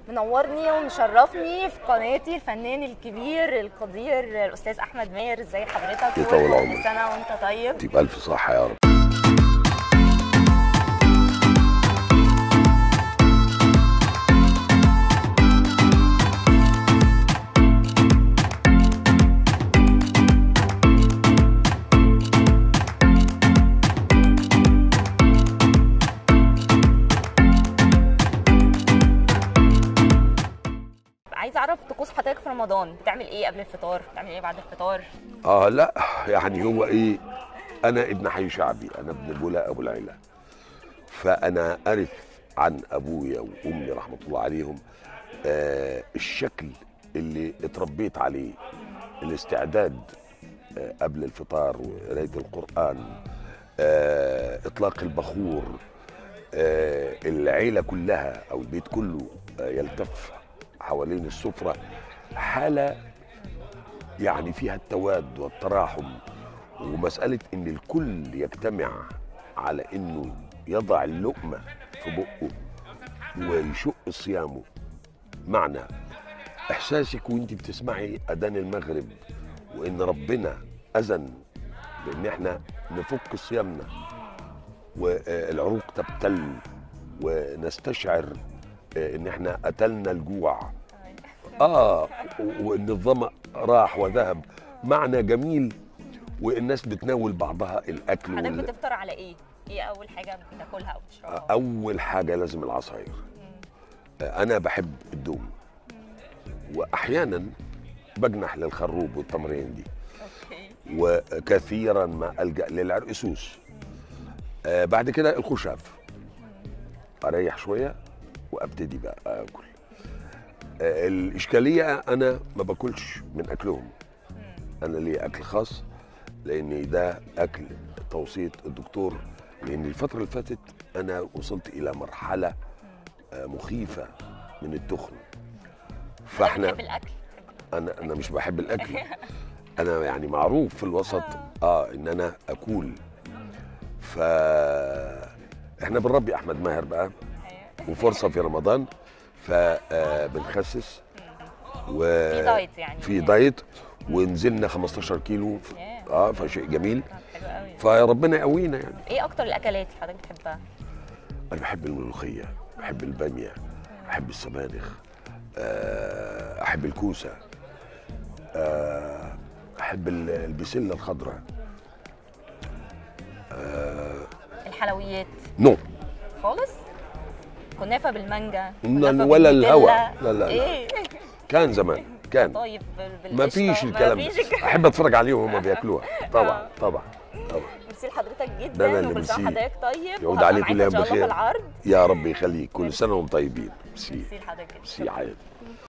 منورني ومشرفني في قناتي الفنان الكبير القدير الاستاذ احمد ماهر ازي حضرتك يطول وكل عمرك. سنه وانت طيب تبقى الف صحه يا رب عايز اعرف طقوس حضرتك في رمضان بتعمل ايه قبل الفطار بتعمل ايه بعد الفطار اه لا يعني هو ايه انا ابن حي شعبي انا ابن بولا ابو العيله فانا ارث عن ابويا وامي رحمه الله عليهم آه الشكل اللي اتربيت عليه الاستعداد آه قبل الفطار وقرايه القران آه اطلاق البخور آه العيله كلها او البيت كله آه يلتف حوالين السفره حاله يعني فيها التواد والتراحم ومسألة إن الكل يجتمع على إنه يضع اللقمة في بقه ويشق صيامه معنى إحساسك وأنت بتسمعي أذان المغرب وإن ربنا أذن بإن إحنا نفك صيامنا والعروق تبتل ونستشعر إن إحنا قتلنا الجوع اه وان الظما راح وذهب معنى جميل والناس بتناول بعضها الاكل حضرتك وال... بتفطر على ايه ايه اول حاجه بتاكلها او بتشربها اول حاجه لازم العصاير آه، انا بحب الدوم واحيانا بجنح للخروب والتمرين دي اوكي وكثيرا ما الجا للعرقسوس آه بعد كده الخشاف اريح شويه وابتدي بقى اكل آه الاشكاليه انا ما باكلش من اكلهم انا لي اكل خاص لان ده اكل توصيه الدكتور لان الفتره اللي فاتت انا وصلت الى مرحله آه مخيفه من التخن فاحنا بتحب الاكل انا انا مش بحب الاكل انا يعني معروف في الوسط اه ان انا اكل ف احنا بنربي احمد ماهر بقى وفرصه في رمضان فبنخسس و في دايت يعني في دايت ونزلنا 15 كيلو ياه. اه فشيء جميل حلو قوي فربنا يقوينا يعني ايه اكتر الاكلات اللي حضرتك بتحبها انا بحب الملوخيه بحب الباميه بحب السبانخ آه، احب الكوسه آه، احب ال- البسله الخضراء الحلويات نو خالص كنافه بالمانجا لا، كنافة ولا بالنوتيلا. الهوا. لا، لا، لا. ايه كان زمان كان طيب بال- ما بالقشطة. فيش الكلام فيش ده الكلام. احب اتفرج عليهم وهم بياكلوها طبعا طبعا طبعا ميرسي لحضرتك ده جدا أنا اللي وكل سنه ميرسي. حضرتك طيب يعود وهبقى عليكم معاك الأيام ان شاء الله في بخير. العرض يا رب يخليك كل سنه وانتم طيبين ميرسي ميرسي لحضرتك ميرسي عادي